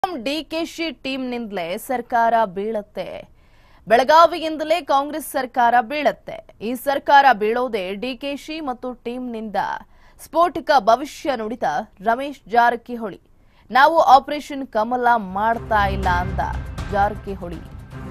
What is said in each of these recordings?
ಡಿಕೆಶಿ ಟೀಮ್ನಿಂದಲೇ ಸರ್ಕಾರ ಬೀಳತ್ತೆ ಬೆಳಗಾವಿಯಿಂದಲೇ ಕಾಂಗ್ರೆಸ್ ಸರ್ಕಾರ ಬೀಳತ್ತೆ ಈ ಸರ್ಕಾರ ಬೀಳೋದೇ ಡಿಕೆಶಿ ಮತ್ತು ಟೀಮ್ನಿಂದ ಸ್ಫೋಟಕ ಭವಿಷ್ಯ ನುಡಿದ ರಮೇಶ್ ಜಾರಕಿಹೊಳಿ ನಾವು ಆಪರೇಷನ್ ಕಮಲ ಮಾಡ್ತಾ ಇಲ್ಲ ಅಂದ ಜಾರಕಿಹೊಳಿ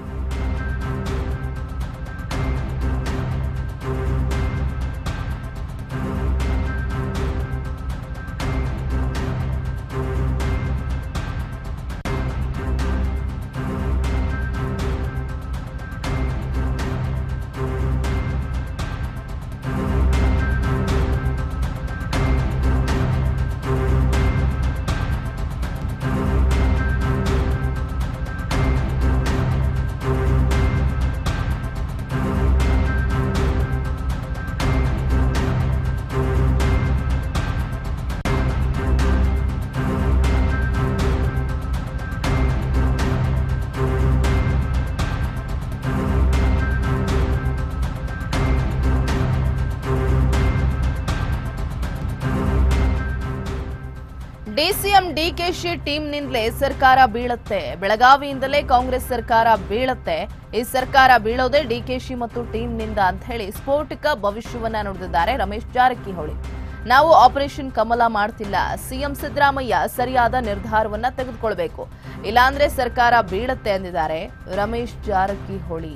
ಡಿಸಿಎಂ ಡಿಕೆಶಿ ಟೀಮ್ನಿಂದಲೇ ಸರ್ಕಾರ ಬೀಳುತ್ತೆ ಬೆಳಗಾವಿಯಿಂದಲೇ ಕಾಂಗ್ರೆಸ್ ಸರ್ಕಾರ ಬೀಳುತ್ತೆ ಈ ಸರ್ಕಾರ ಬೀಳೋದೇ ಡಿಕೆಶಿ ಮತ್ತು ಟೀಮ್ನಿಂದ ಅಂತ ಹೇಳಿ ಸ್ಫೋಟಕ ಭವಿಷ್ಯವನ್ನ ನುಡಿದಿದ್ದಾರೆ ರಮೇಶ್ ಜಾರಕಿಹೊಳಿ ನಾವು ಆಪರೇಷನ್ ಕಮಲ ಮಾಡ್ತಿಲ್ಲ ಸಿಎಂ ಸಿದ್ದರಾಮಯ್ಯ ಸರಿಯಾದ ನಿರ್ಧಾರವನ್ನ ತೆಗೆದುಕೊಳ್ಬೇಕು ಇಲ್ಲಾಂದ್ರೆ ಸರ್ಕಾರ ಬೀಳುತ್ತೆ ಎಂದಿದ್ದಾರೆ ರಮೇಶ್ ಜಾರಕಿಹೊಳಿ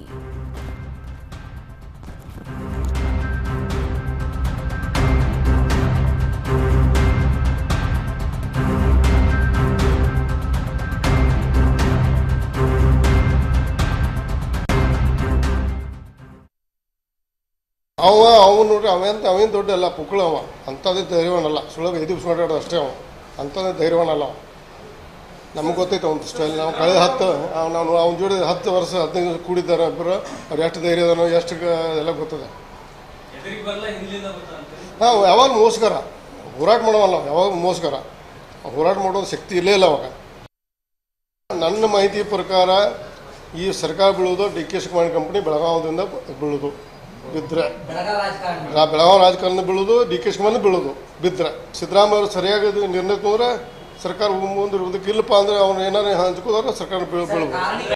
ಅವ ಅವ ನೋಡ್ರಿ ಅವೇಂತ ಅವೇನು ದೊಡ್ಡ ಅಲ್ಲ ಪುಕ್ಕಳು ಅವ ಅಂಥದ್ದೇ ಧೈರ್ಯವನಲ್ಲ ಸುಲಭ ಎದುರಿಸಿ ಮಾತಾಡೋದು ಅಷ್ಟೇ ಅವ ಅಂಥದ್ದೇ ಧೈರ್ಯವನಲ್ಲ ಅವ ನಮಗೆ ಗೊತ್ತೈತೆ ಅವ್ನ ಸ್ಟೈಲ್ ನಾವು ಕಳೆದ ಹತ್ತು ಅವ್ ನಾವು ಅವ್ನ ಜೋಡಿ ಹತ್ತು ವರ್ಷ ಹದಿನೈದು ವರ್ಷ ಕೂಡಿದ್ದಾರೆ ಇಬ್ಬರು ಅವ್ರು ಎಷ್ಟು ಧೈರ್ಯ ಅದಾನೋ ಎಷ್ಟು ಗ- ಎಲ್ಲ ಗೊತ್ತದೆ ಎದುರಿಗೆ ಬರಲ್ಲ ಹಿಂದ್ಲಿಂದ ಬರ್ತಾ ಅಂತೀರಿ ನಾವು ಯಾವಾಗ ಮೋಸ್ಕರ ಹೋರಾಟ ಮಾಡೋವಲ್ಲ ನಾವು ಯಾವಾಗ ಮೋಸ್ಕರ ಹೋರಾಟ ಮಾಡೋದು ಶಕ್ತಿ ಇಲ್ಲೇ ಇಲ್ಲ ಅವಾಗ ನನ್ನ ಮಾಹಿತಿ ಪ್ರಕಾರ ಈ ಸರ್ಕಾರ ಬೀಳೋದು ಡಿ ಕೆ ಶಿವಕುಮಾರ್ ಕಂಪನಿ ಬೆಳಗಾವದಿಂದ ಬೀಳೋದು ಬಿದ್ದರೆ ಬೆಳಗಾವಿ ರಾಜಕಾರಣ ರಾ- ಬೆಳಗಾವಿ ರಾಜಕಾರಣ ಬೀಳೋದು ಡಿ ಕೆ ಶಿವಕುಮಾರ್ ಬೀಳೋದು ಬಿದ್ದರೆ ಸಿದ್ದರಾಮಯ್ಯ ಅವರು ಸರಿಯಾಗಿ ಇದು ನಿರ್ಣಯ ತೊಂದ್ರೆ ಸರ್ಕಾರ ಮುಂದಿರುವುದಕ್ಕೆ ಇಲ್ಲಪ್ಪ ಅಂದ್ರೆ ಅವ್ನು ಏನಾರು ಹಂಚ್ಕೋದ್ರೆ ಸರ್ಕಾರ ಬೀಳ್ ಬೀಳೋದು ಕಾರಣಿಕ